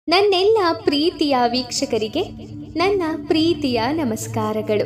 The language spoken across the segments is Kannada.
ನನ್ನೆಲ್ಲ ಪ್ರೀತಿಯ ವೀಕ್ಷಕರಿಗೆ ನನ್ನ ಪ್ರೀತಿಯ ನಮಸ್ಕಾರಗಳು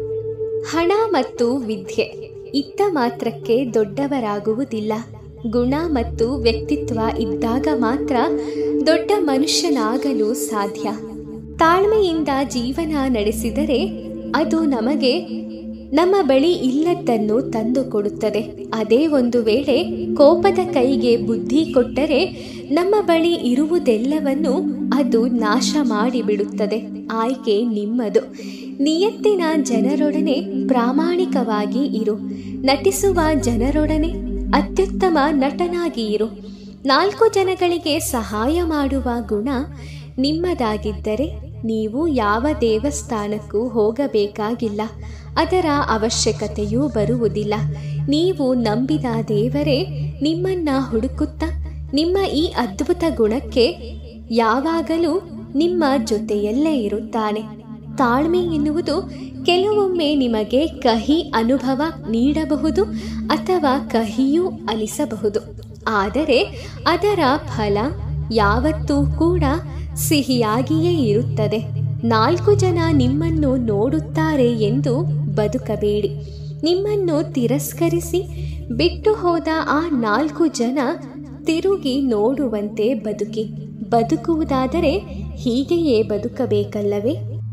ಹಣ ಮತ್ತು ವಿದ್ಯೆ ಇದ್ದ ಮಾತ್ರಕ್ಕೆ ದೊಡ್ಡವರಾಗುವುದಿಲ್ಲ ಗುಣ ಮತ್ತು ವ್ಯಕ್ತಿತ್ವ ಇದ್ದಾಗ ಮಾತ್ರ ದೊಡ್ಡ ಮನುಷ್ಯನಾಗಲು ಸಾಧ್ಯ ತಾಳ್ಮೆಯಿಂದ ಜೀವನ ನಡೆಸಿದರೆ ಅದು ನಮಗೆ ನಮ್ಮ ಬಳಿ ಇಲ್ಲದ್ದನ್ನು ತಂದು ಕೊಡುತ್ತದೆ ಅದೇ ಒಂದು ವೇಳೆ ಕೋಪದ ಕೈಗೆ ಬುದ್ಧಿ ಕೊಟ್ಟರೆ ನಮ್ಮ ಬಳಿ ಇರುವುದೆಲ್ಲವನ್ನು ಅದು ನಾಶ ಮಾಡಿಬಿಡುತ್ತದೆ ಆಯ್ಕೆ ನಿಮ್ಮದು ನಿಯತ್ತಿನ ಜನರೊಡನೆ ಪ್ರಾಮಾಣಿಕವಾಗಿ ಇರು ನಟಿಸುವ ಜನರೊಡನೆ ಅತ್ಯುತ್ತಮ ನಟನಾಗಿ ಇರು ನಾಲ್ಕು ಜನಗಳಿಗೆ ಸಹಾಯ ಮಾಡುವ ಗುಣ ನಿಮ್ಮದಾಗಿದ್ದರೆ ನೀವು ಯಾವ ದೇವಸ್ಥಾನಕ್ಕೂ ಹೋಗಬೇಕಾಗಿಲ್ಲ ಅದರ ಅವಶ್ಯಕತೆಯೂ ಬರುವುದಿಲ್ಲ ನೀವು ನಂಬಿದ ದೇವರೇ ನಿಮ್ಮನ್ನ ಹುಡುಕುತ್ತಾ ನಿಮ್ಮ ಈ ಅದ್ಭುತ ಗುಣಕ್ಕೆ ಯಾವಾಗಲೂ ನಿಮ್ಮ ಜೊತೆಯಲ್ಲೇ ಇರುತ್ತಾನೆ ತಾಳ್ಮೆ ಎನ್ನುವುದು ಕೆಲವೊಮ್ಮೆ ನಿಮಗೆ ಕಹಿ ಅನುಭವ ನೀಡಬಹುದು ಅಥವಾ ಕಹಿಯೂ ಅನಿಸಬಹುದು ಆದರೆ ಅದರ ಫಲ ಯಾವತ್ತೂ ಕೂಡ ಸಿಹಿಯಾಗಿಯೇ ಇರುತ್ತದೆ ನಾಲ್ಕು ಜನ ನಿಮ್ಮನ್ನು ನೋಡುತ್ತಾರೆ ಎಂದು ಬದುಕಬೇಡಿ ನಿಮ್ಮನ್ನು ತಿರಸ್ಕರಿಸಿ ಬಿಟ್ಟು ಹೋದ ಆ ನಾಲ್ಕು ಜನ ತಿರುಗಿ ನೋಡುವಂತೆ ಬದುಕಿ ಬದುಕುವುದಾದರೆ ಹೀಗೆಯೇ ಬದುಕಬೇಕಲ್ಲವೇ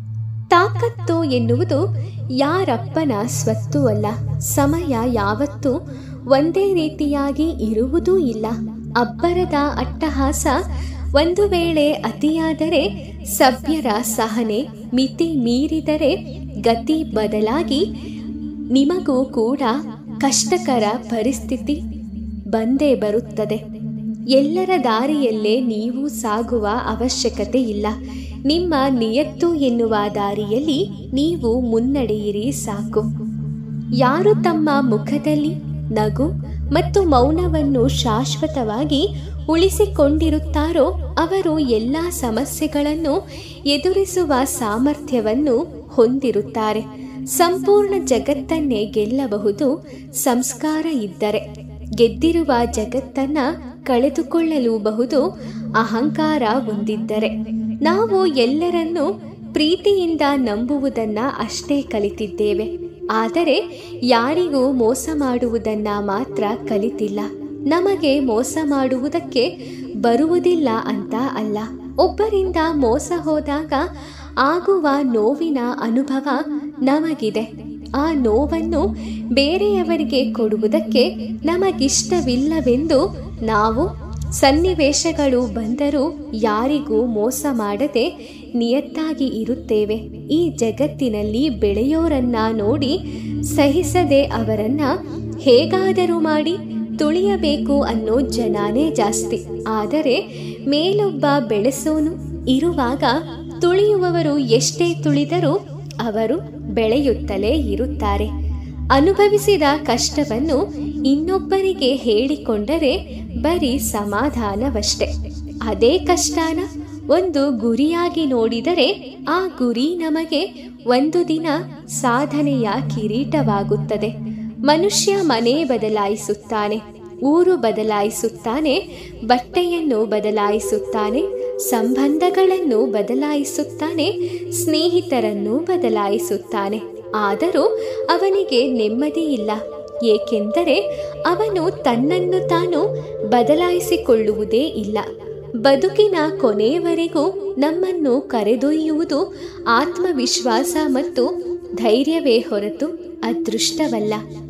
ತಾಕತ್ತು ಎನ್ನುವುದು ಯಾರಪ್ಪನ ಸ್ವತ್ತು ಅಲ್ಲ ಸಮಯ ಯಾವತ್ತೂ ಒಂದೇ ರೀತಿಯಾಗಿ ಇರುವುದೂ ಇಲ್ಲ ಅಬ್ಬರದ ಅಟ್ಟಹಾಸ ಒಂದು ವೇಳೆ ಅತಿಯಾದರೆ ಸಭ್ಯರ ಸಹನೆ ಮಿತಿ ಮೀರಿದರೆ ಗತಿ ಬದಲಾಗಿ ನಿಮಗೂ ಕೂಡ ಕಷ್ಟಕರ ಪರಿಸ್ಥಿತಿ ಬಂದೇ ಬರುತ್ತದೆ ಎಲ್ಲರ ದಾರಿಯಲ್ಲೇ ನೀವು ಸಾಗುವ ಅವಶ್ಯಕತೆ ಇಲ್ಲ ನಿಮ್ಮ ನಿಯತ್ತು ಎನ್ನುವ ದಾರಿಯಲ್ಲಿ ನೀವು ಮುನ್ನಡೆಯಿರಿ ಸಾಕು ಯಾರು ತಮ್ಮ ಮುಖದಲ್ಲಿ ನಗು ಮತ್ತು ಮೌನವನ್ನು ಶಾಶ್ವತವಾಗಿ ಉಳಿಸಿಕೊಂಡಿರುತ್ತಾರೋ ಅವರು ಎಲ್ಲ ಸಮಸ್ಯೆಗಳನ್ನು ಎದುರಿಸುವ ಸಾಮರ್ಥ್ಯವನ್ನು ಹೊಂದಿರುತ್ತಾರೆ ಸಂಪೂರ್ಣ ಜಗತ್ತನ್ನೇ ಗೆಲ್ಲಬಹುದು ಸಂಸ್ಕಾರ ಇದ್ದರೆ ಗೆದ್ದಿರುವ ಜಗತ್ತನ್ನ ಕಳೆದುಕೊಳ್ಳಲೂಬಹುದು ಅಹಂಕಾರ ಹೊಂದಿದ್ದರೆ ನಾವು ಎಲ್ಲರನ್ನೂ ಪ್ರೀತಿಯಿಂದ ನಂಬುವುದನ್ನ ಅಷ್ಟೇ ಕಲಿತಿದ್ದೇವೆ ಆದರೆ ಯಾರಿಗೂ ಮೋಸ ಮಾಡುವುದನ್ನ ಮಾತ್ರ ಕಲಿತಿಲ್ಲ ನಮಗೆ ಮೋಸ ಮಾಡುವುದಕ್ಕೆ ಬರುವುದಿಲ್ಲ ಅಂತ ಅಲ್ಲ ಒಬ್ಬರಿಂದ ಮೋಸ ಹೋದಾಗ ಆಗುವ ನೋವಿನ ಅನುಭವ ನಮಗಿದೆ ಆ ನೋವನ್ನು ಬೇರೆಯವರಿಗೆ ಕೊಡುವುದಕ್ಕೆ ನಮಗಿಷ್ಟವಿಲ್ಲವೆಂದು ನಾವು ಸನ್ನಿವೇಶಗಳು ಬಂದರೂ ಯಾರಿಗೂ ಮೋಸ ಮಾಡದೆ ನಿಯತ್ತಾಗಿ ಇರುತ್ತೇವೆ ಈ ಜಗತ್ತಿನಲ್ಲಿ ಬೆಳೆಯೋರನ್ನ ನೋಡಿ ಸಹಿಸದೆ ಅವರನ್ನ ಹೇಗಾದರೂ ಮಾಡಿ ತುಳಿಯಬೇಕು ಅನ್ನೋ ಜನನೇ ಜಾಸ್ತಿ ಆದರೆ ಮೇಲೊಬ್ಬ ಬೆಳೆಸೋನು ಇರುವಾಗ ತುಳಿಯುವವರು ಎಷ್ಟೇ ತುಳಿದರೂ ಅವರು ಬೆಳೆಯುತ್ತಲೇ ಇರುತ್ತಾರೆ ಅನುಭವಿಸಿದ ಕಷ್ಟವನ್ನು ಇನ್ನೊಬ್ಬರಿಗೆ ಹೇಳಿಕೊಂಡರೆ ಬರೀ ಸಮಾಧಾನವಷ್ಟೆ ಅದೇ ಕಷ್ಟನ ಒಂದು ಗುರಿಯಾಗಿ ನೋಡಿದರೆ ಆ ಗುರಿ ನಮಗೆ ಒಂದು ದಿನ ಸಾಧನೆಯ ಕಿರೀಟವಾಗುತ್ತದೆ ಮನುಷ್ಯ ಮನೆ ಬದಲಾಯಿಸುತ್ತಾನೆ ಊರು ಬದಲಾಯಿಸುತ್ತಾನೆ ಬಟ್ಟೆಯನ್ನು ಬದಲಾಯಿಸುತ್ತಾನೆ ಸಂಬಂಧಗಳನ್ನು ಬದಲಾಯಿಸುತ್ತಾನೆ ಸ್ನೇಹಿತರನ್ನು ಬದಲಾಯಿಸುತ್ತಾನೆ ಆದರೂ ಅವನಿಗೆ ನೆಮ್ಮದಿ ಇಲ್ಲ ಏಕೆಂದರೆ ಅವನು ತನ್ನನ್ನು ತಾನು ಬದಲಾಯಿಸಿಕೊಳ್ಳುವುದೇ ಇಲ್ಲ ಬದುಕಿನ ಕೊನೆಯವರೆಗೂ ನಮ್ಮನ್ನು ಕರೆದೊಯ್ಯುವುದು ಆತ್ಮವಿಶ್ವಾಸ ಮತ್ತು ಧೈರ್ಯವೇ ಹೊರತು ಅದೃಷ್ಟವಲ್ಲ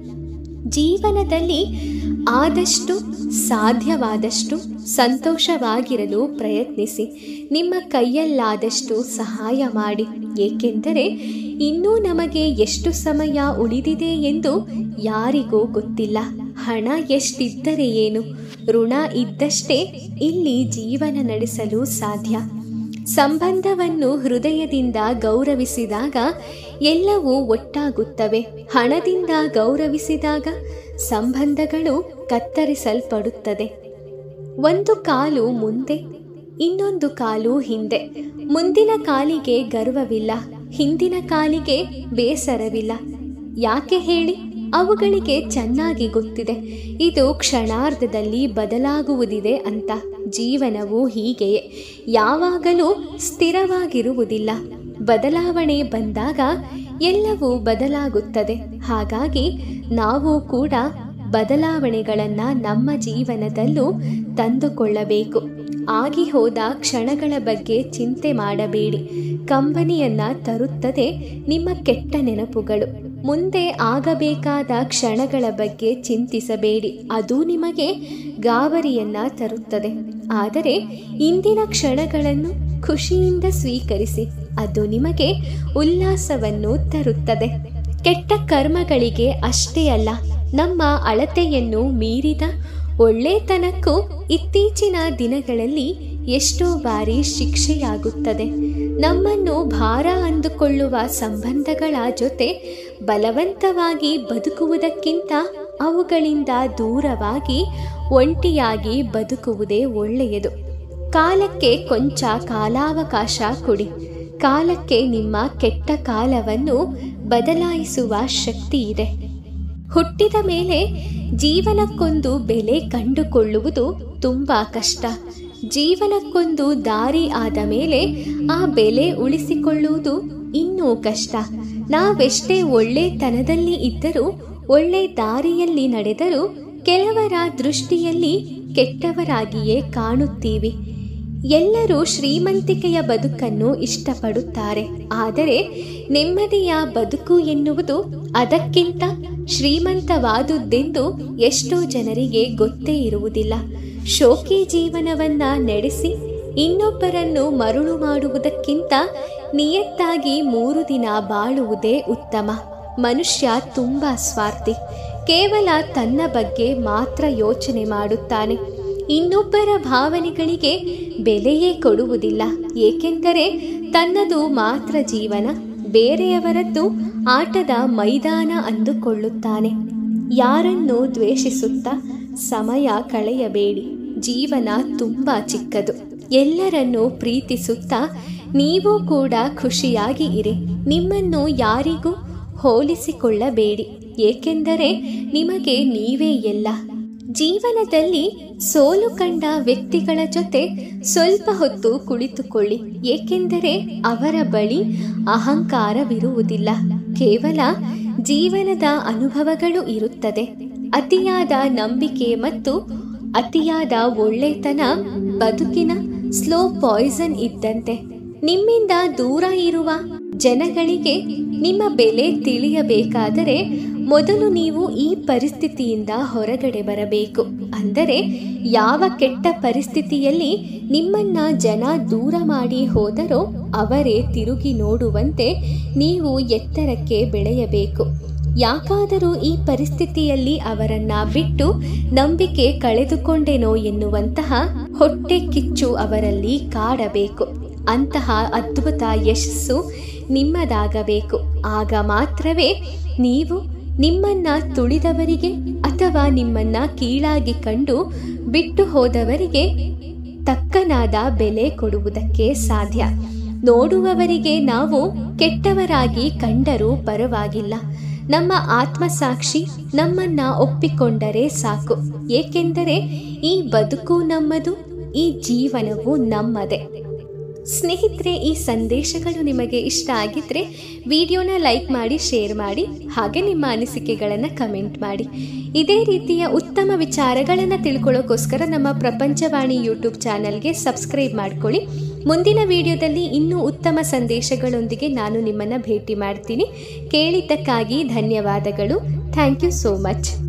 ಜೀವನದಲ್ಲಿ ಆದಷ್ಟು ಸಾಧ್ಯವಾದಷ್ಟು ಸಂತೋಷವಾಗಿರಲು ಪ್ರಯತ್ನಿಸಿ ನಿಮ್ಮ ಕೈಯಲ್ಲಾದಷ್ಟು ಸಹಾಯ ಮಾಡಿ ಏಕೆಂದರೆ ಇನ್ನೂ ನಮಗೆ ಎಷ್ಟು ಸಮಯ ಉಳಿದಿದೆ ಎಂದು ಯಾರಿಗೂ ಗೊತ್ತಿಲ್ಲ ಹಣ ಎಷ್ಟಿದ್ದರೆ ಏನು ಋಣ ಇದ್ದಷ್ಟೇ ಇಲ್ಲಿ ಜೀವನ ನಡೆಸಲು ಸಾಧ್ಯ ಸಂಬಂಧವನ್ನು ಹೃದಯದಿಂದ ಗೌರವಿಸಿದಾಗ ಎಲ್ಲವೂ ಒಟ್ಟಾಗುತ್ತವೆ ಹಣದಿಂದ ಗೌರವಿಸಿದಾಗ ಸಂಬಂಧಗಳು ಕತ್ತರಿಸಲ್ಪಡುತ್ತದೆ ಒಂದು ಕಾಲು ಮುಂದೆ ಇನ್ನೊಂದು ಕಾಲು ಹಿಂದೆ ಮುಂದಿನ ಕಾಲಿಗೆ ಗರ್ವವಿಲ್ಲ ಹಿಂದಿನ ಕಾಲಿಗೆ ಬೇಸರವಿಲ್ಲ ಯಾಕೆ ಹೇಳಿ ಅವುಗಳಿಗೆ ಚೆನ್ನಾಗಿ ಗೊತ್ತಿದೆ ಇದು ಕ್ಷಣಾರ್ಧದಲ್ಲಿ ಬದಲಾಗುವುದಿದೆ ಅಂತ ಜೀವನವು ಹೀಗೆಯೇ ಯಾವಾಗಲೂ ಸ್ಥಿರವಾಗಿರುವುದಿಲ್ಲ ಬದಲಾವಣೆ ಬಂದಾಗ ಎಲ್ಲವೂ ಬದಲಾಗುತ್ತದೆ ಹಾಗಾಗಿ ನಾವು ಕೂಡ ಬದಲಾವಣೆಗಳನ್ನು ನಮ್ಮ ಜೀವನದಲ್ಲೂ ತಂದುಕೊಳ್ಳಬೇಕು ಆಗಿ ಹೋದ ಕ್ಷಣಗಳ ಬಗ್ಗೆ ಚಿಂತೆ ಮಾಡಬೇಡಿ ಕಂಬನಿಯನ್ನ ತರುತ್ತದೆ ನಿಮ್ಮ ಕೆಟ್ಟ ನೆನಪುಗಳು ಮುಂದೆ ಆಗಬೇಕಾದ ಕ್ಷಣಗಳ ಬಗ್ಗೆ ಚಿಂತಿಸಬೇಡಿ ಅದು ನಿಮಗೆ ಗಾಬರಿಯನ್ನ ತರುತ್ತದೆ ಆದರೆ ಇಂದಿನ ಕ್ಷಣಗಳನ್ನು ಖುಷಿಯಿಂದ ಸ್ವೀಕರಿಸಿ ಅದು ನಿಮಗೆ ಉಲ್ಲಾಸವನ್ನು ತರುತ್ತದೆ ಕೆಟ್ಟ ಕರ್ಮಗಳಿಗೆ ಅಷ್ಟೇ ಅಲ್ಲ ನಮ್ಮ ಅಳತೆಯನ್ನು ಮೀರಿದ ಒಳ್ಳೆತನಕ್ಕೂ ಇತ್ತೀಚಿನ ದಿನಗಳಲ್ಲಿ ಎಷ್ಟೋ ಬಾರಿ ಶಿಕ್ಷೆಯಾಗುತ್ತದೆ ನಮ್ಮನ್ನು ಭಾರ ಅಂದುಕೊಳ್ಳುವ ಸಂಬಂಧಗಳ ಜೊತೆ ಬಲವಂತವಾಗಿ ಬದುಕುವುದಕ್ಕಿಂತ ಅವುಗಳಿಂದ ದೂರವಾಗಿ ಒಂಟಿಯಾಗಿ ಬದುಕುವುದೇ ಒಳ್ಳೆಯದು ಕಾಲಕ್ಕೆ ಕೊಂಚ ಕಾಲಾವಕಾಶ ಕೊಡಿ ಕಾಲಕ್ಕೆ ನಿಮ್ಮ ಕೆಟ್ಟ ಕಾಲವನ್ನು ಬದಲಾಯಿಸುವ ಶಕ್ತಿ ಇದೆ ಹುಟ್ಟಿದ ಮೇಲೆ ಜೀವನಕ್ಕೊಂದು ಬೆಲೆ ಕಂಡುಕೊಳ್ಳುವುದು ತುಂಬ ಕಷ್ಟ ಜೀವನಕ್ಕೊಂದು ದಾರಿ ಆದ ಮೇಲೆ ಆ ಬೆಲೆ ಉಳಿಸಿಕೊಳ್ಳುವುದು ಇನ್ನೂ ಕಷ್ಟ ನಾವೆಷ್ಟೇ ಒಳ್ಳೆತನದಲ್ಲಿ ಇದ್ದರೂ ಒಳ್ಳೆ ದಾರಿಯಲ್ಲಿ ನಡೆದರೂ ಕೆಲವರ ದೃಷ್ಟಿಯಲ್ಲಿ ಕೆಟ್ಟವರಾಗಿಯೇ ಕಾಣುತ್ತೀವಿ ಎಲ್ಲರೂ ಶ್ರೀಮಂತಿಕೆಯ ಬದುಕನ್ನು ಇಷ್ಟಪಡುತ್ತಾರೆ ಆದರೆ ನೆಮ್ಮದಿಯ ಬದುಕು ಎನ್ನುವುದು ಅದಕ್ಕಿಂತ ಶ್ರೀಮಂತವಾದುದೆಂದು ಎಷ್ಟೋ ಜನರಿಗೆ ಗೊತ್ತೇ ಇರುವುದಿಲ್ಲ ಶೋಕಿ ಜೀವನವನ್ನ ನಡೆಸಿ ಇನ್ನೊಬ್ಬರನ್ನು ಮರುಳು ಮಾಡುವುದಕ್ಕಿಂತ ನಿಯತ್ತಾಗಿ ಮೂರು ದಿನ ಬಾಳುವುದೇ ಉತ್ತಮ ಮನುಷ್ಯ ತುಂಬ ಸ್ವಾರ್ಥಿ ಕೇವಲ ತನ್ನ ಬಗ್ಗೆ ಮಾತ್ರ ಯೋಚನೆ ಮಾಡುತ್ತಾನೆ ಇನ್ನೊಬ್ಬರ ಭಾವನೆಗಳಿಗೆ ಬೆಲೆಯೇ ಕೊಡುವುದಿಲ್ಲ ಏಕೆಂದರೆ ತನ್ನದು ಮಾತ್ರ ಜೀವನ ಬೇರೆಯವರದ್ದು ಆಟದ ಮೈದಾನ ಅಂದುಕೊಳ್ಳುತ್ತಾನೆ ಯಾರನ್ನು ದ್ವೇಷಿಸುತ್ತಾ ಸಮಯ ಕಳೆಯಬೇಡಿ ಜೀವನ ತುಂಬ ಚಿಕ್ಕದು ಎಲ್ಲರನ್ನೂ ಪ್ರೀತಿಸುತ್ತಾ ನೀವು ಕೂಡ ಖುಷಿಯಾಗಿ ಇರಿ ನಿಮ್ಮನ್ನು ಯಾರಿಗೂ ಹೋಲಿಸಿಕೊಳ್ಳಬೇಡಿ ಏಕೆಂದರೆ ನಿಮಗೆ ನೀವೇ ಎಲ್ಲ ಜೀವನದಲ್ಲಿ ಸೋಲು ಕಂಡ ವ್ಯಕ್ತಿಗಳ ಜೊತೆ ಸ್ವಲ್ಪ ಹೊತ್ತು ಕುಳಿತುಕೊಳ್ಳಿ ಏಕೆಂದರೆ ಅವರ ಬಳಿ ಅಹಂಕಾರವಿರುವುದಿಲ್ಲ ಕೇವಲ ಜೀವನದ ಅನುಭವಗಳು ಇರುತ್ತದೆ ಅತಿಯಾದ ನಂಬಿಕೆ ಮತ್ತು ಅತಿಯಾದ ಒಳ್ಳೆತನ ಬದುಕಿನ ಸ್ಲೋ ಪಾಯ್ಸನ್ ಇದ್ದಂತೆ ನಿಮ್ಮಿಂದ ದೂರ ಇರುವ ಜನಗಳಿಗೆ ನಿಮ್ಮ ಬೆಲೆ ತಿಳಿಯಬೇಕಾದರೆ ಮೊದಲು ನೀವು ಈ ಪರಿಸ್ಥಿತಿಯಿಂದ ಹೊರಗಡೆ ಬರಬೇಕು ಅಂದರೆ ಯಾವ ಕೆಟ್ಟ ಪರಿಸ್ಥಿತಿಯಲ್ಲಿ ನಿಮ್ಮನ್ನ ಜನ ದೂರ ಮಾಡಿ ಹೋದರೋ ಅವರೇ ತಿರುಗಿ ನೋಡುವಂತೆ ನೀವು ಎತ್ತರಕ್ಕೆ ಬೆಳೆಯಬೇಕು ಯಾಕಾದರೂ ಈ ಪರಿಸ್ಥಿತಿಯಲ್ಲಿ ಅವರನ್ನ ಬಿಟ್ಟು ನಂಬಿಕೆ ಕಳೆದುಕೊಂಡೆನೋ ಎನ್ನುವಂತಹ ಹೊಟ್ಟೆ ಕಿಚ್ಚು ಅವರಲ್ಲಿ ಕಾಡಬೇಕು ಅಂತಹ ಅದ್ಭುತ ಯಶಸ್ಸು ನಿಮ್ಮದಾಗಬೇಕು ಆಗ ಮಾತ್ರವೇ ನೀವು ನಿಮ್ಮನ್ನ ತುಳಿದವರಿಗೆ ಅಥವಾ ನಿಮ್ಮನ್ನ ಕೀಳಾಗಿ ಕಂಡು ಬಿಟ್ಟು ಹೋದವರಿಗೆ ತಕ್ಕನಾದ ಬೆಲೆ ಕೊಡುವುದಕ್ಕೆ ಸಾಧ್ಯ ನೋಡುವವರಿಗೆ ನಾವು ಕೆಟ್ಟವರಾಗಿ ಕಂಡರೂ ಪರವಾಗಿಲ್ಲ ನಮ್ಮ ಆತ್ಮಸಾಕ್ಷಿ ನಮ್ಮನ್ನ ಒಪ್ಪಿಕೊಂಡರೆ ಸಾಕು ಏಕೆಂದರೆ ಈ ಬದುಕು ನಮ್ಮದು ಈ ಜೀವನವು ನಮ್ಮದೇ ಸ್ನೇಹಿತರೆ ಈ ಸಂದೇಶಗಳು ನಿಮಗೆ ಇಷ್ಟ ಆಗಿದ್ರೆ ವಿಡಿಯೋನ ಲೈಕ್ ಮಾಡಿ ಶೇರ್ ಮಾಡಿ ಹಾಗೆ ನಿಮ್ಮ ಅನಿಸಿಕೆಗಳನ್ನು ಕಮೆಂಟ್ ಮಾಡಿ ಇದೇ ರೀತಿಯ ಉತ್ತಮ ವಿಚಾರಗಳನ್ನು ತಿಳ್ಕೊಳ್ಳೋಕ್ಕೋಸ್ಕರ ನಮ್ಮ ಪ್ರಪಂಚವಾಣಿ ಯೂಟ್ಯೂಬ್ ಚಾನಲ್ಗೆ ಸಬ್ಸ್ಕ್ರೈಬ್ ಮಾಡ್ಕೊಳ್ಳಿ ಮುಂದಿನ ವಿಡಿಯೋದಲ್ಲಿ ಇನ್ನೂ ಉತ್ತಮ ಸಂದೇಶಗಳೊಂದಿಗೆ ನಾನು ನಿಮ್ಮನ್ನು ಭೇಟಿ ಮಾಡ್ತೀನಿ ಕೇಳಿದ್ದಕ್ಕಾಗಿ ಧನ್ಯವಾದಗಳು ಥ್ಯಾಂಕ್ ಯು ಸೋ ಮಚ್